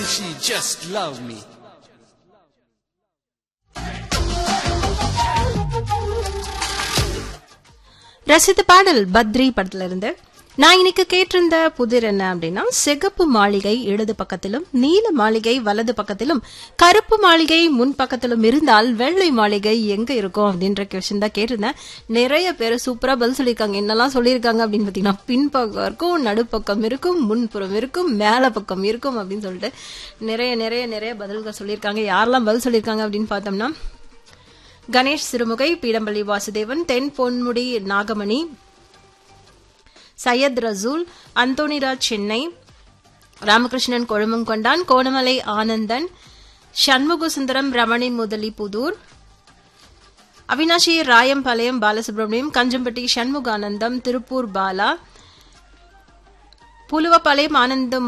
and she just loved me. ரசித்த பாடல் பத்ரி படத்துல இருந்து நான் இன்னைக்கு கேட்டிருந்த புதிர் என்ன அப்படின்னா சிகப்பு மாளிகை இடது பக்கத்திலும் நீல மாளிகை வலது பக்கத்திலும் கருப்பு மாளிகை முன் பக்கத்திலும் இருந்தால் வெள்ளை மாளிகை எங்க இருக்கும் அப்படின்ற கொஸ்டின் தான் கேட்டிருந்தேன் நிறைய பேர் சூப்பரா பதில் சொல்லியிருக்காங்க என்னெல்லாம் சொல்லியிருக்காங்க அப்படின்னு பாத்தீங்கன்னா பின்பக்கம் இருக்கும் நடுப்பக்கம் இருக்கும் முன்புறம் இருக்கும் மேல பக்கம் இருக்கும் அப்படின்னு சொல்லிட்டு நிறைய நிறைய நிறைய பதில்கள் சொல்லியிருக்காங்க யாரெல்லாம் பதில் சொல்லியிருக்காங்க அப்படின்னு பார்த்தோம்னா கணேஷ் சிறுமுகை பீடம்பள்ளி வாசுதேவன் தென் பொன்முடி நாகமணி சையத் ரசூல் அந்தோனிராஜ் சென்னை ராமகிருஷ்ணன் கொழுமங்கொண்டான் கோணமலை ஆனந்தன் சண்முக சுந்தரம் ரமணி முதலி புதூர் அவினாஷி ராயம்பாளையம் பாலசுப்ரமணியம் கஞ்சம்பட்டி சண்முகானந்தம் திருப்பூர் பாலா புலுவப்பாளையம் ஆனந்தம்